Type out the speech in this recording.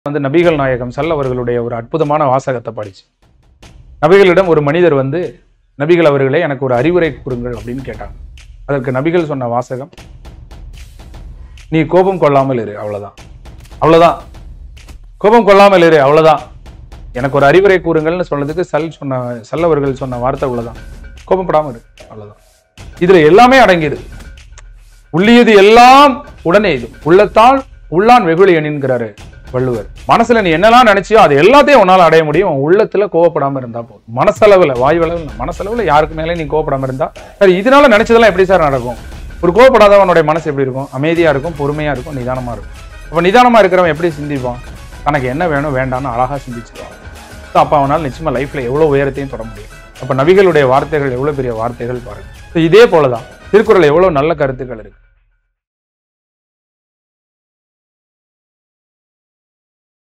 வந்து நபிகள் நாயகம் சல் அவர்களுடைய ஒரு அற்புதமான வாசகத்தை படிச்சு நபிகளிடம் ஒரு மனிதர் வந்து நபிகள் அவர்களே எனக்கு ஒரு அறிவுரை கூறுங்கள் அப்படின்னு கேட்டாங்க அதற்கு நபிகள் சொன்ன வாசகம் நீ கோபம் கொள்ளாமல் இரு அவ்வளவுதான் அவ்வளவுதான் கோபம் கொள்ளாமல் இரு அவ்வளவுதான் எனக்கு ஒரு அறிவுரை கூறுங்கள்னு சொன்னதுக்கு சல் சொன்ன சல் அவர்கள் சொன்ன வார்த்தை அவ்வளவுதான் கோபப்படாமல் இரு அவ்வளவுதான் இதுல எல்லாமே அடங்கிடுது உள்ளியது எல்லாம் உடனே இது உள்ளத்தால் உள்ளான் வெகுளி என்கிறாரு வள்ளுவர் மனசுல நீ என்னெல்லாம் நினைச்சியோ அது எல்லாத்தையும் உன்னால அடைய முடியும் உன் உள்ளத்துல கோவப்படாம இருந்தா போதும் மனசளவுல வாயுவளவில் இல்ல, மனசளவுல யாருக்கு மேலே நீ கோவப்படாம இருந்தா சரி இதனால நினைச்சதெல்லாம் எப்படி சார் நடக்கும் ஒரு கோவப்படாதவனுடைய மனசு எப்படி இருக்கும் அமைதியா இருக்கும் பொறுமையா இருக்கும் நிதானமா இருக்கும் அப்ப நிதானமா இருக்கிறவன் எப்படி சிந்திப்பான் தனக்கு என்ன வேணும் வேண்டாம்னு அழகா சிந்திச்சுப்பான் So, அப்ப அவனால் நிச்சயமா லைஃப்ல எவ்வளவு உயரத்தையும் தொட முடியும் அப்ப நபிகளுடைய வார்த்தைகள் எவ்வளவு பெரிய வார்த்தைகள் பாருங்க So, இதே போலதான் திருக்குறள் எவ்வளவு நல்ல கருத்துக்கள் இருக்கு